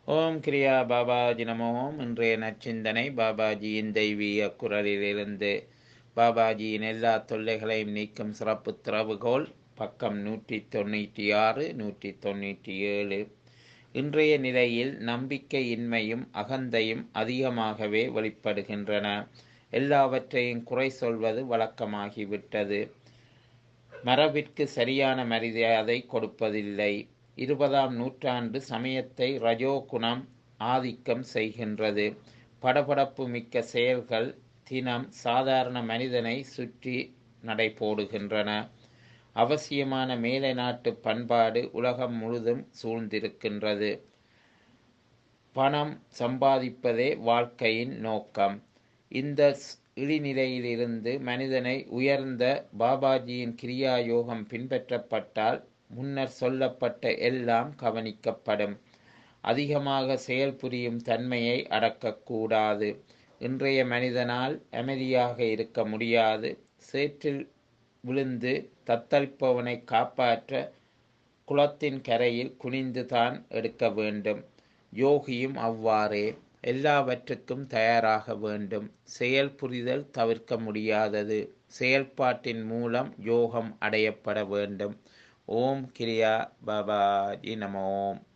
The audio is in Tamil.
ஓம் கிரியா பாபாஜி நமோ ஓம் இன்றைய நச்சிந்தனை பாபாஜியின் தெய்வீக குரலிலிருந்து பாபாஜியின் எல்லா தொல்லைகளையும் நீக்கும் சிறப்பு திறவுகோல் பக்கம் நூற்றி தொண்ணூற்றி ஆறு நூற்றி தொண்ணூற்றி ஏழு இன்றைய நிலையில் நம்பிக்கையின்மையும் அகந்தையும் அதிகமாகவே வெளிப்படுகின்றன எல்லாவற்றையும் குறை சொல்வது வழக்கமாகிவிட்டது மரபிற்கு சரியான மரியாதை கொடுப்பதில்லை இருபதாம் நூற்றாண்டு சமயத்தை ரஜோகுணம் ஆதிக்கம் செய்கின்றது படபடப்பு மிக்க செயல்கள் தினம் சாதாரண மனிதனை சுற்றி நடைபோடுகின்றன அவசியமான மேலை நாட்டு பண்பாடு உலகம் முழுதும் சூழ்ந்திருக்கின்றது பணம் சம்பாதிப்பதே வாழ்க்கையின் நோக்கம் இந்த இழிநிலையிலிருந்து மனிதனை உயர்ந்த பாபாஜியின் கிரியா யோகம் பின்பற்றப்பட்டால் முன்னர் சொல்லப்பட்ட எல்லாம் கவனிக்கப்படும் அதிகமாக செயல் புரியும் தன்மையை அடக்கக்கூடாது இன்றைய மனிதனால் அமைதியாக இருக்க முடியாது சேற்றில் விழுந்து தத்தளிப்பவனை காப்பாற்ற குளத்தின் கரையில் குனிந்து தான் எடுக்க வேண்டும் யோகியும் அவ்வாறே எல்லாவற்றுக்கும் தயாராக வேண்டும் செயல் புரிதல் தவிர்க்க முடியாதது செயல்பாட்டின் மூலம் யோகம் அடையப்பட வேண்டும் ஓம் கிரியா பாபாஜி நம ஓம்